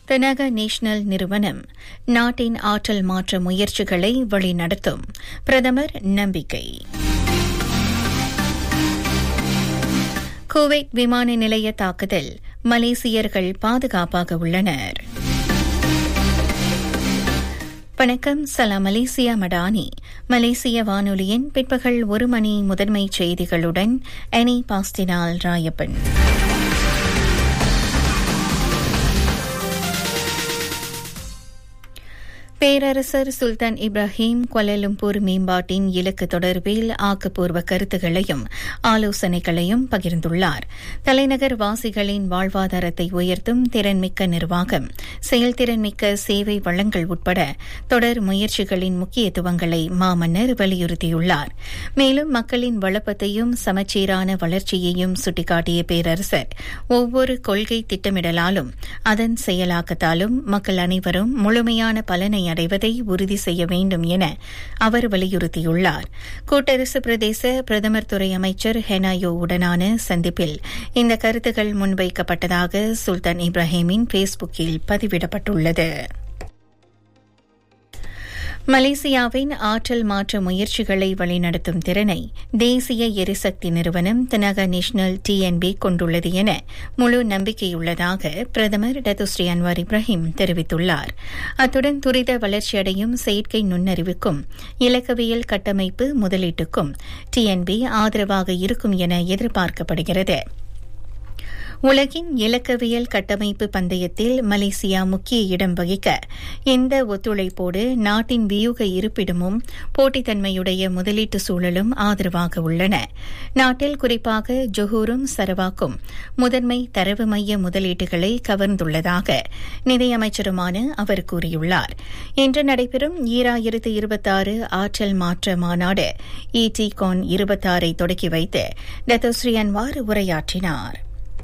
தெனக national நிறுவனம் நாட்டின் ஆற்றல் மாற்ற முயற்சிகளை வழிநடத்தும் பிரதமர் நம்பிக்கை குவைத் விமான நிலைய தாக்குதல் மலேசியர்கள் பாதுகாப்பாக உள்ளனர் வணக்கம் சலாம் மலேசியா மடானி மலேசிய வானொலியின் பிற்பகல் ஒரு மணி முதன்மை செய்திகளுடன் எனி பாஸ்டினால் ராயப்பன் பேரரசர் சுல்தான் இப்ராஹிம் கொலலும்பூர் மேம்பாட்டின் இலக்கு தொடர்பில் ஆக்கப்பூர்வ கருத்துகளையும் ஆலோசனைகளையும் பகிர்ந்துள்ளார் தலைநகர் வாசிகளின் வாழ்வாதாரத்தை உயர்த்தும் திறன்மிக்க நிர்வாகம் செயல்திறன்மிக்க சேவை வளங்கள் உட்பட தொடர் முயற்சிகளின் முக்கியத்துவங்களை மாமன்னர் வலியுறுத்தியுள்ளார் மேலும் மக்களின் வளப்பத்தையும் சமச்சீரான வளர்ச்சியையும் சுட்டிக்காட்டிய பேரரசர் ஒவ்வொரு கொள்கை திட்டமிடலாலும் அதன் செயலாக்கத்தாலும் மக்கள் அனைவரும் முழுமையான பலனை அடைவதை உறுதி செய்ய வேண்டும் என அவர் வலியுறுத்தியுள்ளார் கூட்டரசு பிரதேச பிரதமர் துறை அமைச்சர் ஹெனாயோ உடனான சந்திப்பில் இந்த கருத்துக்கள் முன்வைக்கப்பட்டதாக சுல்தான் இப்ராஹிமின் பேஸ்புக்கில் பதிவிடப்பட்டுள்ளது மலேசியாவின் ஆற்றல் மாற்ற முயற்சிகளை வழிநடத்தும் திறனை தேசிய எரிசக்தி நிறுவனம் தனக நேஷனல் டிஎன்பி கொண்டுள்ளது என முழு நம்பிக்கையுள்ளதாக பிரதமர் டத்துஸ்ரீ அன்வார் இப்ராஹிம் தெரிவித்துள்ளார் அத்துடன் துரித வளர்ச்சியடையும் செயற்கை நுண்ணறிவுக்கும் இலக்கவியல் கட்டமைப்பு முதலீட்டுக்கும் டிஎன்பி ஆதரவாக இருக்கும் என எதிர்பார்க்கப்படுகிறது உலகின் இலக்கவியல் கட்டமைப்பு பந்தயத்தில் மலேசியா முக்கிய இடம் வகிக்க இந்த ஒத்துழைப்போடு நாட்டின் வியூக இருப்பிடமும் போட்டித்தன்மையுடைய முதலீட்டு சூழலும் ஆதரவாக உள்ளன நாட்டில் குறிப்பாக ஜொஹூரும் சரவாக்கும் முதன்மை தரவு மைய முதலீட்டுகளை கவர்ந்துள்ளதாக நிதியமைச்சருமான அவர் கூறியுள்ளார் இன்று நடைபெறும் ஈராயிரத்து இருபத்தாறு ஆற்றல் மாற்ற மாநாடு இடி கான் இருபத்தாறை தொடக்கி வைத்து டத்தோஸ்ரீ அன்வார் உரையாற்றினார்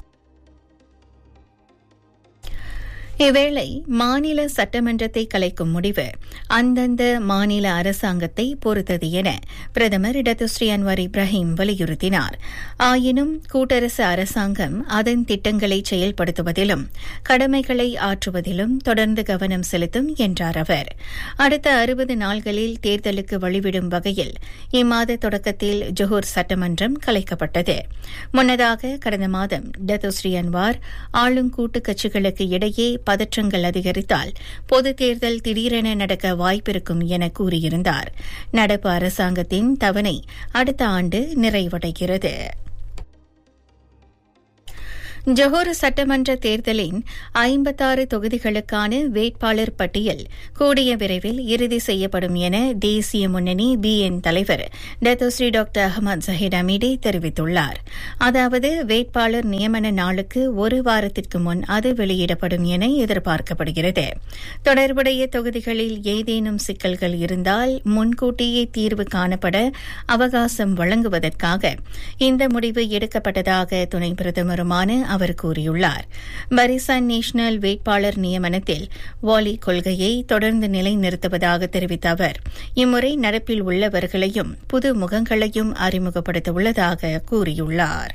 இவ்வேளை மாநில சட்டமன்றத்தை கலைக்கும் முடிவு அந்தந்த மாநில அரசாங்கத்தை பொறுத்தது என பிரதமர் இடத்துஸ்ரீ அன்வார் இப்ராஹிம் வலியுறுத்தினார் ஆயினும் கூட்டரசு அரசாங்கம் அதன் திட்டங்களை செயல்படுத்துவதிலும் கடமைகளை ஆற்றுவதிலும் தொடர்ந்து கவனம் செலுத்தும் என்றார் அவர் அடுத்த அறுபது நாள்களில் தேர்தலுக்கு வழிவிடும் வகையில் இம்மாத தொடக்கத்தில் ஜொஹூர் சட்டமன்றம் கலைக்கப்பட்டது முன்னதாக கடந்த மாதம் டத்துஸ்ரீ அன்வார் ஆளும் கூட்டு கட்சிகளுக்கு இடையே பதற்றங்கள் அதிகரித்தால் பொதுத் தேர்தல் திடீரென நடக்க வாய்ப்பிருக்கும் என கூறியிருந்தார் நடப்பு அரசாங்கத்தின் தவணை அடுத்த ஆண்டு நிறைவடைகிறது ஜொஹூர் சட்டமன்ற தேர்தலின் ஐம்பத்தாறு தொகுதிகளுக்கான வேட்பாளர் பட்டியல் கூடிய விரைவில் இறுதி செய்யப்படும் என தேசிய முன்னணி பிஎன் தலைவர் Datuk Seri doctor Ahmad Zahid Hamidi தெரிவித்துள்ளார் அதாவது வேட்பாளர் நியமன நாளுக்கு ஒரு வாரத்திற்கு முன் அது வெளியிடப்படும் என எதிர்பார்க்கப்படுகிறது தொடர்புடைய தொகுதிகளில் ஏதேனும் சிக்கல்கள் இருந்தால் முன்கூட்டியே தீர்வு காணப்பட அவகாசம் வழங்குவதற்காக இந்த முடிவு எடுக்கப்பட்டதாக துணை பிரதமருமான அவர் கூறியுள்ளார் பரிசான் நேஷனல் வேட்பாளர் நியமனத்தில் வாலி கொள்கையை தொடர்ந்து நிலைநிறுத்துவதாக தெரிவித்த அவர் இம்முறை நடப்பில் உள்ளவர்களையும் புது முகங்களையும் அறிமுகப்படுத்த உள்ளதாக கூறியுள்ளார்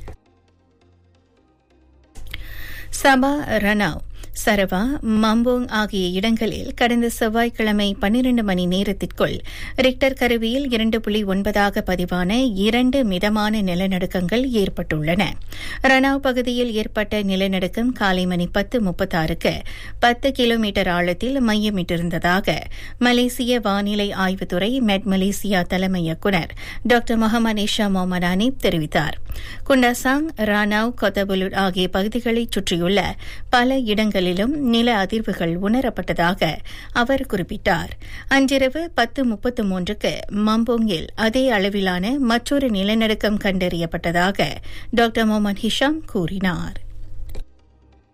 சபா ரனாவ் சரவா மம்போங் ஆகிய இடங்களில் கடந்த செவ்வாய்க்கிழமை பன்னிரண்டு மணி நேரத்திற்குள் ரிக்டர் கருவியில் இரண்டு புள்ளி ஒன்பதாக பதிவான இரண்டு மிதமான நிலநடுக்கங்கள் ஏற்பட்டுள்ளன ரனாவ் பகுதியில் ஏற்பட்ட நிலநடுக்கம் காலை மணி பத்து முப்பத்தாறுக்கு பத்து கிலோமீட்டர் ஆழத்தில் மையமிட்டிருந்ததாக மலேசிய வானிலை ஆய்வுத்துறை மெட் மலேசியா தலைமை இயக்குநர் doctor Muhammad Isha Muhammad Anip தெரிவித்தார் குண்டாசாங் ரானாவ் கொத்தபுலுட் ஆகிய பகுதிகளைச் சுற்றியுள்ள பல இடங்களில் இடங்களிலும் நில அதிர்வுகள் உணரப்பட்டதாக அவர் குறிப்பிட்டார் அன்றிரவு பத்து முப்பத்து மூன்றுக்கு மம்போங்கில் அதே அளவிலான மற்றொரு நிலநடுக்கம் கண்டறியப்பட்டதாக டாக்டர் முகமது ஹிஷாம் கூறினார்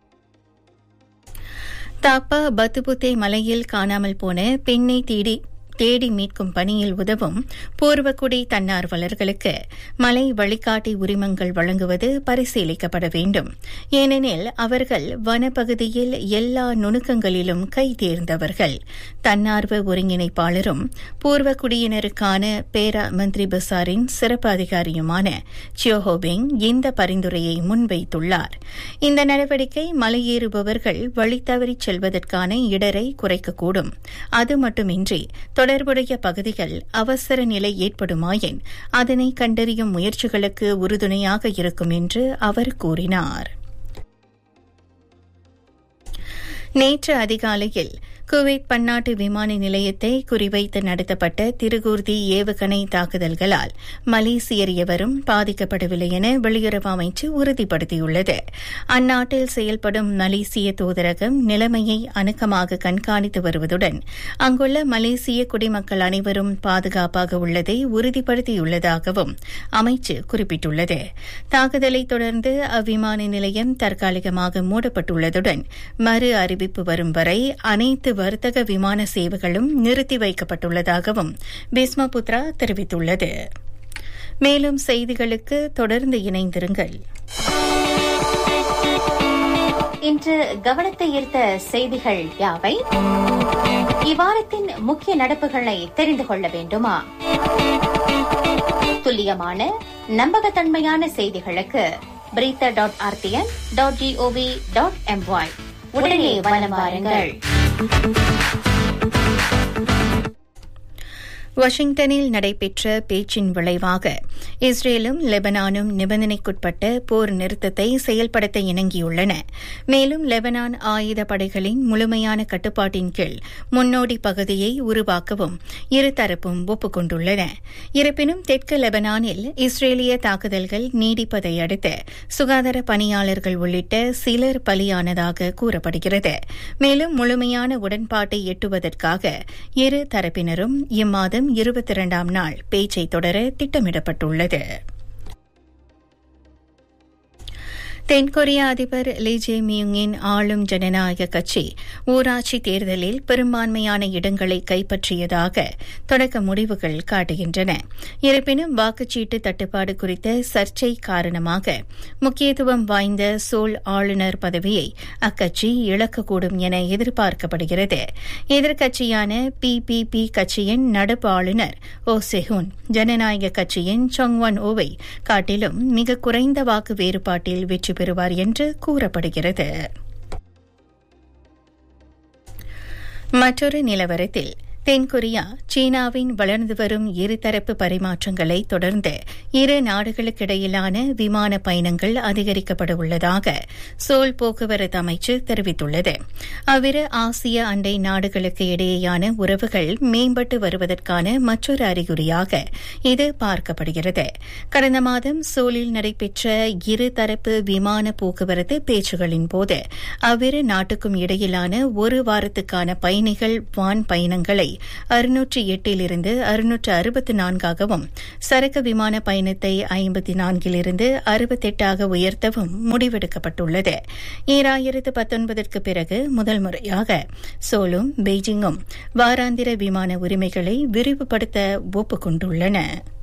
தாப்பா பத்துபுத்தே மலையில் காணாமல் போன பெண்ணை தேடி தேடி மீட்கும் பணியில் உதவும் பூர்வக்குடி தன்னார்வலர்களுக்கு மலை வழிகாட்டி உரிமங்கள் வழங்குவது பரிசீலிக்கப்பட வேண்டும் ஏனெனில் அவர்கள் வனப்பகுதியில் எல்லா நுணுக்கங்களிலும் கை தேர்ந்தவர்கள் தன்னார்வ ஒருங்கிணைப்பாளரும் பூர்வக்குடியினருக்கான பேரா மந்திரி பசாரின் சிறப்பு அதிகாரியுமான சியோஹோபிங் இந்த பரிந்துரையை முன்வைத்துள்ளார் இந்த நடவடிக்கை மலையேறுபவர்கள் வழித்தவறிச் செல்வதற்கான இடரை குறைக்கக்கூடும் அது மட்டுமின்றி தொடர்புடைய பகுதிகள் அவசர நிலை ஏற்படுமாயின் அதனை கண்டறியும் முயற்சிகளுக்கு உறுதுணையாக இருக்கும் என்று அவர் கூறினார் நேற்று அதிகாலையில் குவைத் பன்னாட்டு விமான நிலையத்தை குறிவைத்து நடத்தப்பட்ட திருகூர்தி ஏவுகணை தாக்குதல்களால் மலேசியர் எவரும் பாதிக்கப்படவில்லை என வெளியுறவு அமைச்சு உறுதிப்படுத்தியுள்ளது அந்நாட்டில் செயல்படும் மலேசிய தூதரகம் நிலைமையை அணுக்கமாக கண்காணித்து வருவதுடன் அங்குள்ள மலேசிய குடிமக்கள் அனைவரும் பாதுகாப்பாக உள்ளதை உறுதிப்படுத்தியுள்ளதாகவும் அமைச்சு குறிப்பிட்டுள்ளது தாக்குதலை தொடர்ந்து அவ்விமான நிலையம் தற்காலிகமாக மூடப்பட்டுள்ளதுடன் மறு அறிவிப்பு வரும் வரை அனைத்து வர்த்தக விமான சேவைகளும் நிறுத்தி வைக்கப்பட்டுள்ளதாகவும் பிஸ்மபுத்ரா தெரிவித்துள்ளது மேலும் செய்திகளுக்கு தொடர்ந்து இணைந்திருங்கள் இன்று கவனத்தை ஈர்த்த செய்திகள் யாவை இவ்வாரத்தின் முக்கிய நடப்புகளை தெரிந்து கொள்ள வேண்டுமா துல்லியமான நம்பகத்தன்மையான செய்திகளுக்கு berita dot RTM dot GOV dot MY உடனே வலம் வாருங்கள் வாஷிங்டனில் நடைபெற்ற பேச்சின் விளைவாக இஸ்ரேலும் லெபனானும் நிபந்தனைக்குட்பட்ட போர் நிறுத்தத்தை செயல்படுத்த இணங்கியுள்ளன மேலும் லெபனான் ஆயுத படைகளின் முழுமையான கட்டுப்பாட்டின் கீழ் முன்னோடி பகுதியை உருவாக்கவும் இருதரப்பும் ஒப்புக்கொண்டுள்ளன இருப்பினும் தெற்கு லெபனானில் இஸ்ரேலிய தாக்குதல்கள் நீடிப்பதை அடுத்து சுகாதார பணியாளர்கள் உள்ளிட்ட சிலர் பலியானதாக கூறப்படுகிறது மேலும் முழுமையான உடன்பாட்டை எட்டுவதற்காக இரு தரப்பினரும் இம்மாதம் மாதம் இருபத்தி இரண்டாம் நாள் பேச்சை தொடர திட்டமிடப்பட்டுள்ளது தென்கொரிய அதிபர் லீ ஜே மியுங்கின் ஆளும் ஜனநாயக கட்சி ஊராட்சி தேர்தலில் பெரும்பான்மையான இடங்களை கைப்பற்றியதாக தொடக்க முடிவுகள் காட்டுகின்றன இருப்பினும் வாக்குச்சீட்டு தட்டுப்பாடு குறித்த சர்ச்சை காரணமாக முக்கியத்துவம் வாய்ந்த சோல் ஆளுநர் பதவியை அக்கட்சி இழக்கக்கூடும் என எதிர்பார்க்கப்படுகிறது எதிர்க்கட்சியான பிபிபி கட்சியின் நடப்பு ஆளுநர் ஓ செஹூன் ஜனநாயக கட்சியின் சொங்வான் ஓவை காட்டிலும் மிக குறைந்த வாக்கு வேறுபாட்டில் வெற்றி பெறுவார் என்று கூறப்படுகிறது மற்றொரு நிலவரத்தில் தென்கொரியா சீனாவின் வளர்ந்து வரும் இருதரப்பு பரிமாற்றங்களை தொடர்ந்து இரு நாடுகளுக்கிடையிலான விமான பயணங்கள் அதிகரிக்கப்பட உள்ளதாக சோல் போக்குவரத்து அமைச்சு தெரிவித்துள்ளது அவ்விரு ஆசிய அண்டை நாடுகளுக்கு இடையேயான உறவுகள் மேம்பட்டு வருவதற்கான மற்றொரு அறிகுறியாக இது பார்க்கப்படுகிறது கடந்த மாதம் சோலில் நடைபெற்ற இருதரப்பு விமான போக்குவரத்து பேச்சுகளின் போது அவ்விரு நாட்டுக்கும் இடையிலான ஒரு வாரத்துக்கான பயணிகள் வான் பயணங்களை அறுநூற்று எட்டிலிருந்து அறுநூற்று அறுபத்தி நான்காகவும் சரக்கு விமான பயணத்தை ஐம்பத்தி நான்கிலிருந்து அறுபத்தெட்டாக உயர்த்தவும் முடிவெடுக்கப்பட்டுள்ளது ஈராயிரத்து பத்தொன்பதற்கு பிறகு முதல் முறையாக சோலும் பெய்ஜிங்கும் வாராந்திர விமான உரிமைகளை விரிவுபடுத்த ஒப்புக்கொண்டுள்ளன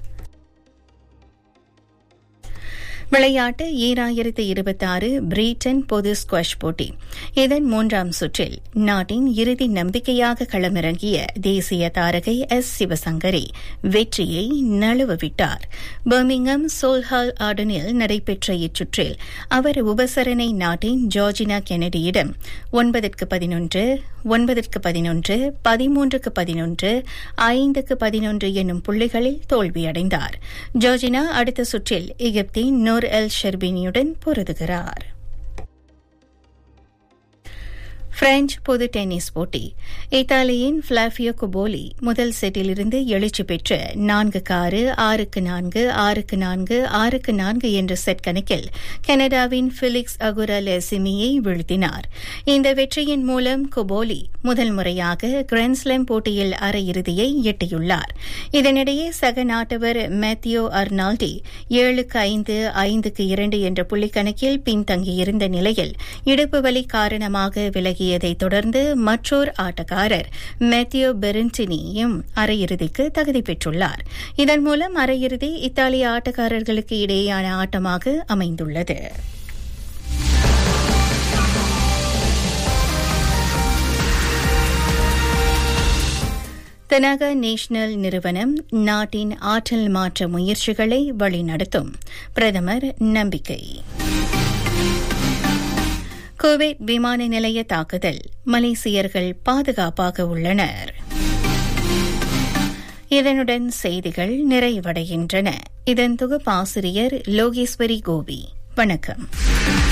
விளையாட்டு ஈராயிரத்து இருபத்தி ஆறு பிரிட்டன் பொது ஸ்குவாஷ் போட்டி இதன் மூன்றாம் சுற்றில் நாட்டின் இறுதி நம்பிக்கையாக களமிறங்கிய தேசிய தாரகை எஸ் சிவசங்கரி வெற்றியை நழுவவிட்டார் பர்மிங்ஹாம் சோல்ஹால் ஆர்டனில் நடைபெற்ற இச்சுற்றில் அவர் உபசரணை நாட்டின் ஜார்ஜினா கெனடியிடம் ஒன்பதற்கு பதினொன்று ஒன்பதற்கு பதினொன்று பதிமூன்றுக்கு பதினொன்று ஐந்துக்கு பதினொன்று என்னும் புள்ளிகளில் தோல்வியடைந்தார் ஜார்ஜினா அடுத்த சுற்றில் எகிப்தின் நூர் எல் ஷெர்பினியுடன் பொருதுகிறார் பிரெஞ்ச் பொது டென்னிஸ் போட்டி இத்தாலியின் பிளாபியோ குபோலி முதல் செட்டிலிருந்து எழுச்சி பெற்று நான்குக்கு ஆறு ஆறுக்கு நான்கு ஆறுக்கு நான்கு ஆறுக்கு நான்கு என்ற செட் கணக்கில் கனடாவின் பிலிக்ஸ் அகுரல் சிமியை வீழ்த்தினார் இந்த வெற்றியின் மூலம் குபோலி முதல் முறையாக கிராண்ட்ஸ்லாம் போட்டியில் அரையிறுதியை எட்டியுள்ளார் இதனிடையே சக நாட்டவர் மேத்யூ அர்னால்டி ஏழுக்கு ஐந்து ஐந்துக்கு இரண்டு என்ற புள்ளிக்கணக்கில் பின்தங்கியிருந்த நிலையில் இடுப்பு வலி காரணமாக விலகிய முன்னேறியதைத் தொடர்ந்து மற்றோர் ஆட்டக்காரர் மேத்யூ பெரின்டினியும் அரையிறுதிக்கு தகுதி பெற்றுள்ளார் இதன் மூலம் அரையிறுதி இத்தாலிய ஆட்டக்காரர்களுக்கு இடையேயான ஆட்டமாக அமைந்துள்ளது தெனாக நேஷனல் நிறுவனம் நாட்டின் ஆற்றல் மாற்ற முயற்சிகளை வழிநடத்தும் பிரதமர் நம்பிக்கை குவைத் விமான நிலைய தாக்குதல் மலேசியர்கள் பாதுகாப்பாக உள்ளனர் இதனுடன் செய்திகள் நிறைவடைகின்றன இதன் தொகுப்பாசிரியர் லோகேஸ்வரி கோபி வணக்கம்